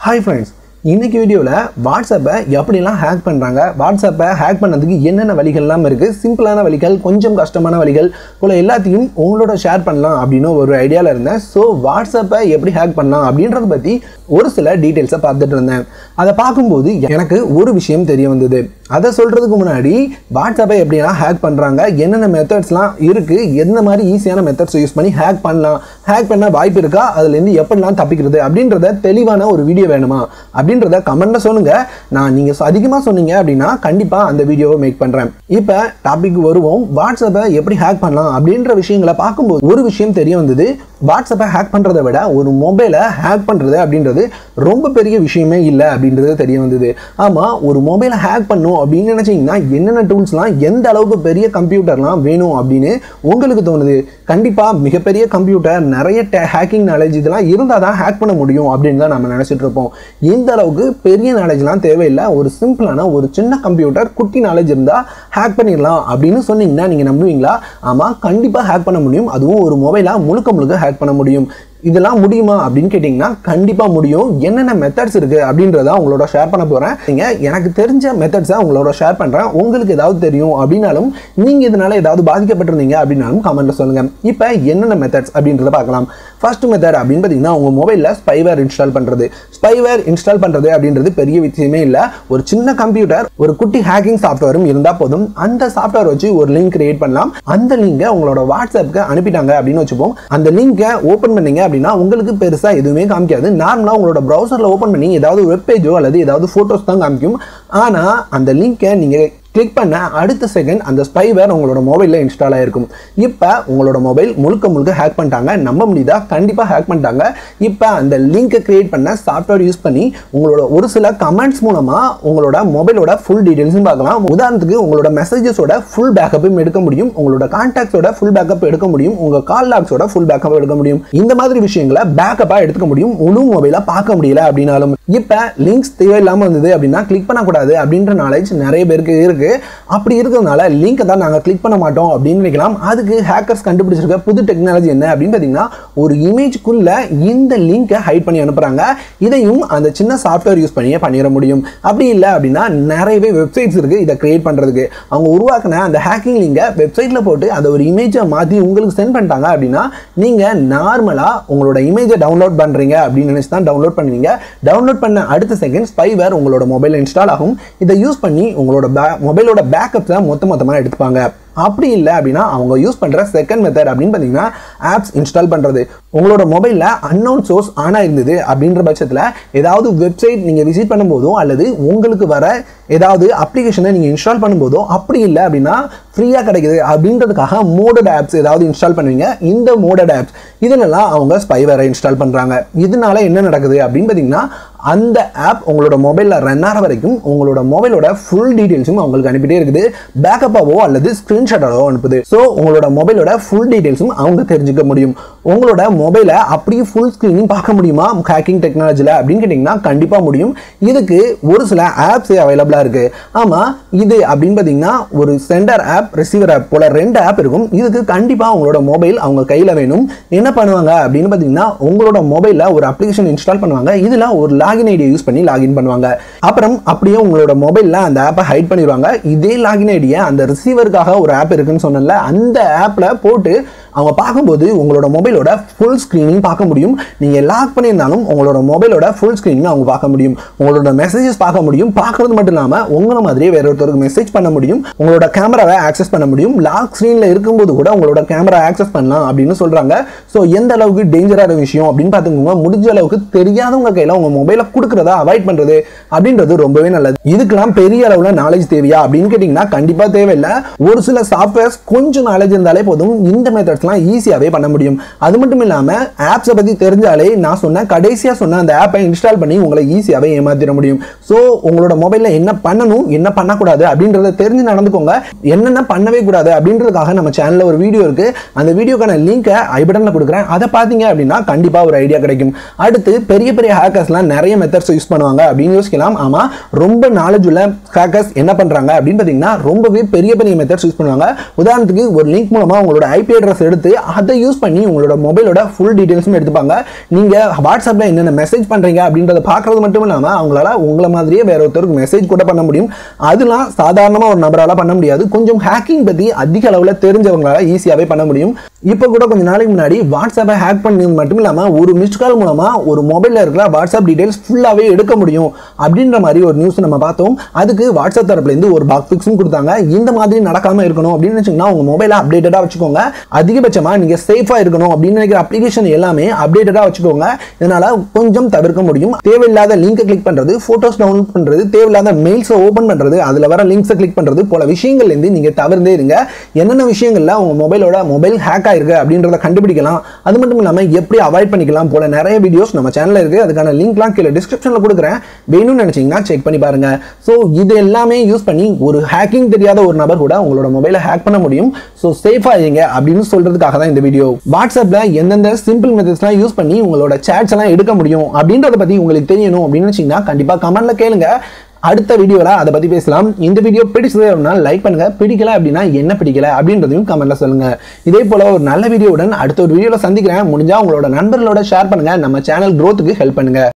hi friends இன்னைக்கு வீடியோவில் வாட்ஸ்அப்பை எப்படிலாம் ஹேக் பண்ணுறாங்க வாட்ஸ்அப்பை ஹேக் பண்ணதுக்கு என்னென்ன வழிகள்லாம் இருக்குது சிம்பிளான வழிகள் கொஞ்சம் கஷ்டமான வழிகள் போல் எல்லாத்தையும் உங்களோட ஷேர் பண்ணலாம் அப்படின்னு ஒரு ஐடியாவில் இருந்தேன் ஸோ வாட்ஸ்அப்பை எப்படி ஹேக் பண்ணலாம் அப்படின்றத பற்றி ஒரு சில டீட்டெயில்ஸை பார்த்துட்டு இருந்தேன் அதை பார்க்கும்போது எனக்கு ஒரு விஷயம் தெரிய வந்தது அதை சொல்கிறதுக்கு முன்னாடி வாட்ஸ்அப்பை எப்படிலாம் ஹேக் பண்ணுறாங்க என்னென்ன மெத்தட்ஸ்லாம் இருக்குது எந்த மாதிரி ஈஸியான மெத்தட்ஸ் யூஸ் பண்ணி ஹேக் பண்ணலாம் ஹேக் பண்ண வாய்ப்பு இருக்கா அதுலேருந்து எப்படிலாம் தப்பிக்கிறது அப்படின்றத தெளிவான ஒரு வீடியோ வேணுமா அப்படின்றத கமெண்ட்ல சொல்லுங்க நான் நீங்கள் அதிகமாக சொன்னீங்க அப்படின்னா கண்டிப்பாக அந்த வீடியோவை மேக் பண்ணுறேன் இப்போ டாபிக் வருவோம் வாட்ஸ்அப்பை எப்படி ஹேக் பண்ணலாம் அப்படின்ற விஷயங்களை பார்க்கும்போது ஒரு விஷயம் தெரிய வந்தது வாட்ஸ்அப்பை ஹேக் பண்ணுறதை விட ஒரு மொபைலை ஹேக் பண்ணுறது அப்படின்றது ரொம்ப பெரிய விஷயமே இல்லை அப்படின்றது தெரிய வந்தது ஆமாம் ஒரு மொபைலை ஹேக் பண்ணும் அப்படின்னு நினச்சிங்கன்னா என்னென்ன டூல்ஸ்லாம் எந்த அளவுக்கு பெரிய கம்ப்யூட்டர்லாம் வேணும் அப்படின்னு உங்களுக்கு தோணுது கண்டிப்பாக மிகப்பெரிய கம்ப்யூட்டர் நிறைய ஹேக்கிங் நாலேஜ் இதெல்லாம் இருந்தால் தான் ஹேக் பண்ண முடியும் அப்படின்னு தான் நம்ம நினச்சிட்டு இருப்போம் இந்த அளவுக்கு பெரிய நாலேஜ்லாம் தேவையில்லை ஒரு சிம்பிளான ஒரு சின்ன கம்ப்யூட்டர் குட்டி நாலேஜ் இருந்தால் ஹேக் பண்ணிடலாம் அப்படின்னு சொன்னீங்கன்னா நீங்கள் நம்புவீங்களா ஆமாம் கண்டிப்பாக ஹேக் பண்ண முடியும் அதுவும் ஒரு மொபைலாக முழுக்க முழுக்க ஹேக் பண்ண முடியும் இதெல்லாம் முடியுமா அப்படின்னு கேட்டிங்கன்னா கண்டிப்பாக முடியும் என்னென்ன மெத்தட்ஸ் இருக்குது அப்படின்றத உங்களோட ஷேர் பண்ண போகிறேன் நீங்கள் எனக்கு தெரிஞ்ச மெத்தட்ஸை உங்களோட ஷேர் பண்ணுறேன் உங்களுக்கு ஏதாவது தெரியும் அப்படின்னாலும் நீங்கள் இதனால் ஏதாவது பாதிக்கப்பட்டிருந்தீங்க அப்படின்னாலும் கமெண்ட்டில் சொல்லுங்கள் இப்போ என்னென்ன மெத்தட்ஸ் அப்படின்றத பார்க்கலாம் ஃபர்ஸ்ட் மெத்தட் அப்படின்னு பார்த்தீங்கன்னா உங்கள் மொபைலில் ஸ்பைவேர் இன்ஸ்டால் பண்ணுறது ஸ்பைவேர் இன்ஸ்டால் பண்ணுறது அப்படின்றது பெரிய விஷயமே இல்லை ஒரு சின்ன கம்ப்யூட்டர் ஒரு குட்டி ஹேக்கிங் சாஃப்ட்வேரும் இருந்தால் போதும் அந்த சாஃப்ட்வேர் வச்சு ஒரு லிங்க் கிரியேட் பண்ணலாம் அந்த லிங்கை உங்களோட வாட்ஸ்அப்புக்கு அனுப்பிட்டாங்க அப்படின்னு வச்சுப்போம் அந்த லிங்கை ஓப்பன் பண்ணீங்க அப்படின்னா உங்களுக்கு பெருசாக எதுவுமே காமிக்காது நார்மலாக உங்களோட ப்ரௌசரில் ஓப்பன் பண்ணி ஏதாவது வெப் பேஜோ அல்லது ஏதாவது ஃபோட்டோஸ் தான் காமிக்கும் ஆனால் அந்த லிங்கை நீங்கள் கிளிக் பண்ண அடுத்த செகண்ட் அந்த ஸ்பைவேர் உங்களோட மொபைலில் இன்ஸ்டால் ஆயிருக்கும் இப்போ உங்களோட மொபைல் முழுக்க முழுக்க ஹேக் பண்ணிட்டாங்க நம்ப முடியுதா கண்டிப்பாக ஹேக் பண்ணிட்டாங்க இப்போ அந்த லிங்கை கிரியேட் பண்ண சாஃப்ட்வேர் யூஸ் பண்ணி உங்களோட ஒரு சில கமெண்ட்ஸ் மூலமாக உங்களோட மொபைலோட ஃபுல் டீடைல்ஸும் பார்க்கலாம் உதாரணத்துக்கு உங்களோட மெசேஜஸோட ஃபுல் பேக்கப்பும் எடுக்க முடியும் உங்களோட கான்டாக்ட்ஸோட ஃபுல் பேக்கப் எடுக்க முடியும் உங்கள் கால் லாக்ஸோட ஃபுல் பேக்கப் எடுக்க முடியும் இந்த மாதிரி விஷயங்களை பேக்கப்பாக எடுத்துக்க முடியும் முழு மொபைலாக பார்க்க முடியல அப்படின்னாலும் இப்போ லிங்க்ஸ் தேவையில்லாமல் வந்தது அப்படின்னா கிளிக் பண்ணக்கூடாது அப்படின்ற நாலேஜ் நிறைய பேருக்கு இருக்கு அப்படி இருக்கிறதுனால லிங்கை தான் நாங்கள் கிளிக் பண்ண மாட்டோம் அப்படின்னு நினைக்கலாம் அதுக்கு ஹேக்கர்ஸ் கண்டுபிடிச்சிருக்க புது டெக்னாலஜி என்ன அப்படின்னு பார்த்தீங்கன்னா ஒரு இமேஜ்க்குள்ள இந்த லிங்கை ஹைட் பண்ணி அனுப்புகிறாங்க இதையும் அந்த சின்ன சாஃப்ட்வேர் யூஸ் பண்ணியே பண்ணிட முடியும் அப்படி இல்லை அப்படின்னா நிறையவே வெப்சைட்ஸ் இருக்குது இதை கிரியேட் பண்ணுறதுக்கு அவங்க உருவாக்கின அந்த ஹேக்கிங் லிங்கை வெப்சைட்டில் போட்டு அதை ஒரு இமேஜை மாற்றி உங்களுக்கு சென்ட் பண்ணிட்டாங்க அப்படின்னா நீங்கள் நார்மலாக உங்களோட இமேஜை டவுன்லோட் பண்ணுறீங்க அப்படின்னு நினச்சி தான் டவுன்லோட் பண்ணுவீங்க டவுன்லோட் பண்ண அடுத்த செகண்ட் ஸ்பைவேர் உங்களோட மொபைல் இன்ஸ்டால் ஆகும் இதை யூஸ் பண்ணி உங்களோட மொபைலோட பேக்கப்ஸை மொத்த மொத்தமாக எடுத்துப்பாங்க அப்படி இல்லை அப்படின்னா அவங்க யூஸ் பண்ணுற செகண்ட் மெத்தட் அப்படின்னு பார்த்தீங்கன்னா ஆப்ஸ் இன்ஸ்டால் பண்ணுறது உங்களோட மொபைலில் அன்னோன் சோர்ஸ் ஆனாக இருந்தது அப்படின்ற பட்சத்தில் ஏதாவது வெப்சைட் நீங்கள் விசிட் பண்ணும்போதோ அல்லது உங்களுக்கு வர ஏதாவது அப்ளிகேஷனை நீங்கள் இன்ஸ்டால் பண்ணும்போதோ அப்படி இல்லை அப்படின்னா ஃப்ரீயாக கிடைக்குது அப்படின்றதுக்காக மோடட் ஆப்ஸ் ஏதாவது இன்ஸ்டால் பண்ணுவீங்க இந்த மோடட் ஆப்ஸ் இதனெல்லாம் அவங்க ஸ்பைவேரை இன்ஸ்டால் பண்ணுறாங்க இதனால என்ன நடக்குது அப்படின்னு பார்த்தீங்கன்னா அந்த ஆப் உங்களோட மொபைலில் ரன் ஆகிற வரைக்கும் உங்களோட மொபைலோட ஃபுல் டீட்டெயில்ஸும் அவங்களுக்கு அனுப்பிட்டே இருக்குது பேக்கப்பாவோ அல்லது ஸ்க்ரீன்ஷாட்டாவோ அனுப்புது ஸோ உங்களோட மொபைலோட ஃபுல் டீட்டெயில்ஸும் அவங்க தெரிஞ்சுக்க முடியும் உங்களோட மொபைலை அப்படியே ஃபுல் ஸ்க்ரீனிங் பார்க்க முடியுமா ஹேக்கிங் டெக்னாலஜியில் அப்படின்னு கேட்டிங்கன்னா கண்டிப்பாக முடியும் இதுக்கு ஒரு சில ஆப்ஸே அவைலபிளாக இருக்குது ஆமாம் இது அப்படின்னு பார்த்தீங்கன்னா ஒரு சென்டர் ஆப் ரிசீவர் ஆப் போல் ரெண்டு ஆப் இருக்கும் இதுக்கு கண்டிப்பாக உங்களோட மொபைல் அவங்க கையில் வேணும் என்ன பண்ணுவாங்க அப்படின்னு பார்த்தீங்கன்னா உங்களோட மொபைலில் ஒரு அப்ளிகேஷன் இன்ஸ்டால் பண்ணுவாங்க இதில் ஒரு லாகின் ஐடியை யூஸ் பண்ணி லாகின் பண்ணுவாங்க அப்புறம் அப்படியே உங்களோட மொபைலில் அந்த ஆப்பை ஹைட் பண்ணிடுவாங்க இதே லாகின் ஐடியை அந்த ரிசீவருக்காக ஒரு ஆப் இருக்குன்னு சொன்னல அந்த ஆப்பில் போட்டு அவங்க பார்க்கும்போது உங்களோட மொபைலோட ஃபுல் ஸ்க்ரீனிங் பார்க்க முடியும் நீங்கள் லாக் பண்ணியிருந்தாலும் உங்களோட மொபைலோட ஃபுல் ஸ்க்ரீனிங் அவங்க பார்க்க முடியும் உங்களோட மெசேஜஸ் பார்க்க முடியும் பார்க்கறது மட்டும் இல்லாமல் உங்களை மாதிரியே வேற ஒருத்தருக்கு மெசேஜ் பண்ண முடியும் உங்களோட கேமராவை ஆக்சஸ் பண்ண முடியும் லாக் ஸ்க்ரீனில் இருக்கும்போது கூட உங்களோட கேமரா ஆக்சஸ் பண்ணலாம் அப்படின்னு சொல்கிறாங்க ஸோ எந்த அளவுக்கு டேஞ்சரான விஷயம் அப்படின்னு பார்த்துக்கோங்க முடிஞ்ச அளவுக்கு தெரியாதவங்க கையில் உங்கள் மொபைலை கொடுக்குறத அவாய்ட் பண்ணுறது அப்படின்றது ரொம்பவே நல்லது இதுக்கெல்லாம் பெரிய அளவில் நாலேஜ் தேவையா அப்படின்னு கேட்டிங்கன்னா கண்டிப்பாக தேவையில்லை ஒரு சில சாஃப்ட்வேர்ஸ் கொஞ்சம் நாலேஜ் இருந்தாலே போதும் இந்த மெத்தட்ஸ்லாம் ஈஸியாகவே பண்ண முடியும் அது மட்டும் இல்லாமல் ஆப்ஸை பற்றி தெரிஞ்சாலே நான் சொன்ன கடைசியாக சொன்ன அந்த ஆப்பை இன்ஸ்டால் பண்ணி உங்களை ஈஸியாகவே ஏமாத்திட முடியும் ஸோ உங்களோட மொபைலில் என்ன பண்ணணும் என்ன பண்ணக்கூடாது அப்படின்றத தெரிஞ்சு நடந்துக்கோங்க என்னென்ன பண்ணவே கூடாது அப்படின்றதுக்காக நம்ம சேனலில் ஒரு வீடியோ இருக்குது அந்த வீடியோக்கான லிங்கை ஐ பட்டனில் கொடுக்குறேன் அதை பார்த்தீங்க அப்படின்னா கண்டிப்பாக ஒரு ஐடியா கிடைக்கும் அடுத்து பெரிய பெரிய ஹேக்கர்ஸ்லாம் நிறைய நிறைய மெத்தட்ஸ் யூஸ் பண்ணுவாங்க அப்படின்னு யோசிக்கலாம் ஆமா ரொம்ப நாலேஜ் உள்ள ஹேக்கர்ஸ் என்ன பண்றாங்க அப்படின்னு பார்த்தீங்கன்னா ரொம்பவே பெரிய பெரிய மெத்தட்ஸ் யூஸ் பண்ணுவாங்க உதாரணத்துக்கு ஒரு லிங்க் மூலமா உங்களோட ஐபி அட்ரஸ் எடுத்து அதை யூஸ் பண்ணி உங்களோட மொபைலோட ஃபுல் டீடைல்ஸும் எடுத்துப்பாங்க நீங்க வாட்ஸ்அப்ல என்னென்ன மெசேஜ் பண்றீங்க அப்படின்றத பார்க்கறது மட்டும் இல்லாம அவங்களால உங்களை மாதிரியே வேற ஒருத்தருக்கு மெசேஜ் கூட பண்ண முடியும் அதெல்லாம் சாதாரணமா ஒரு நபரால பண்ண முடியாது கொஞ்சம் ஹேக்கிங் பத்தி அதிக அளவுல தெரிஞ்சவங்களால ஈஸியாவே பண்ண முடியும் இப்போ கூட கொஞ்ச நாளைக்கு முன்னாடி வாட்ஸ்அப்பை ஹேக் பண்ணது மட்டும் இல்லாம ஒரு மிஸ்ட் கால் மூலமா ஒரு மொபைல்ல இருக்கிற வாட்ஸ்அப் டீடைல்ஸ் ஃபுல்லாவே எடுக்க முடியும் அப்படின்ற மாதிரி ஒரு நியூஸ் நம்ம பார்த்தோம் அதுக்கு வாட்ஸ்அப் தரப்புல இருந்து ஒரு பாக் ஃபிக்ஸும் கொடுத்தாங்க இந்த மாதிரி நடக்காம இருக்கணும் அப்படின்னு நினைச்சீங்கன்னா உங்க மொபைலை அப்டேட்டடா வச்சுக்கோங்க அதிகபட்சமா நீங்க சேஃபா இருக்கணும் அப்படின்னு நினைக்கிற அப்ளிகேஷன் எல்லாமே அப்டேட்டடா வச்சுக்கோங்க இதனால கொஞ்சம் தவிர்க்க முடியும் தேவையில்லாத லிங்கை கிளிக் பண்றது போட்டோஸ் டவுன்லோட் பண்றது தேவையில்லாத மெயில்ஸை ஓபன் பண்றது அதுல வர லிங்க்ஸை கிளிக் பண்றது போல விஷயங்கள்ல இருந்து நீங்க தவிர்ந்தே இருங்க என்னென்ன விஷயங்கள்ல உங்க மொபைலோட மொபைல் ஹேக் ஆயிருக்கு அப்படின்றத கண்டுபிடிக்கலாம் அது மட்டும் இல்லாம எப்படி அவாய்ட் பண்ணிக்கலாம் போல நிறைய வீடியோஸ் நம்ம சேனல்ல இருக்கு அதுக்கான லிங்க்லாம் கீழே டிஸ்கிரிப்ஷன்ல கொடுக்குறேன் வேணும்னு நினைச்சீங்கன்னா செக் பண்ணி பாருங்க ஸோ இது எல்லாமே யூஸ் பண்ணி ஒரு ஹேக்கிங் தெரியாத ஒரு நபர் கூட உங்களோட மொபைலை ஹேக் பண்ண முடியும் ஸோ சேஃபா இருங்க அப்படின்னு சொல்றதுக்காக தான் இந்த வீடியோ வாட்ஸ்அப்ல எந்தெந்த சிம்பிள் மெத்தட்ஸ்லாம் யூஸ் பண்ணி உங்களோட சேட்ஸ் எல்லாம் எடுக்க முடியும் அப்படின்றத பத்தி உங்களுக்கு தெரியணும் அப்படின்னு நினைச்சீங்கன்னா கண்டிப்பா கமெண்ட்ல கேளுங்க அடுத்த வீடியோல அதை பத்தி பேசலாம் இந்த வீடியோ பிடிச்சது அப்படின்னா லைக் பண்ணுங்க பிடிக்கல அப்படின்னா என்ன பிடிக்கல அப்படின்றதையும் கமெண்ட்ல சொல்லுங்க இதே போல ஒரு நல்ல வீடியோவுடன் அடுத்த ஒரு வீடியோல சந்திக்கிறேன் முடிஞ்சா உங்களோட நண்பர்களோட ஷேர் பண்ணுங்க நம்ம சேனல் growth-க்கு ஹெல்ப் பண்ணுங்க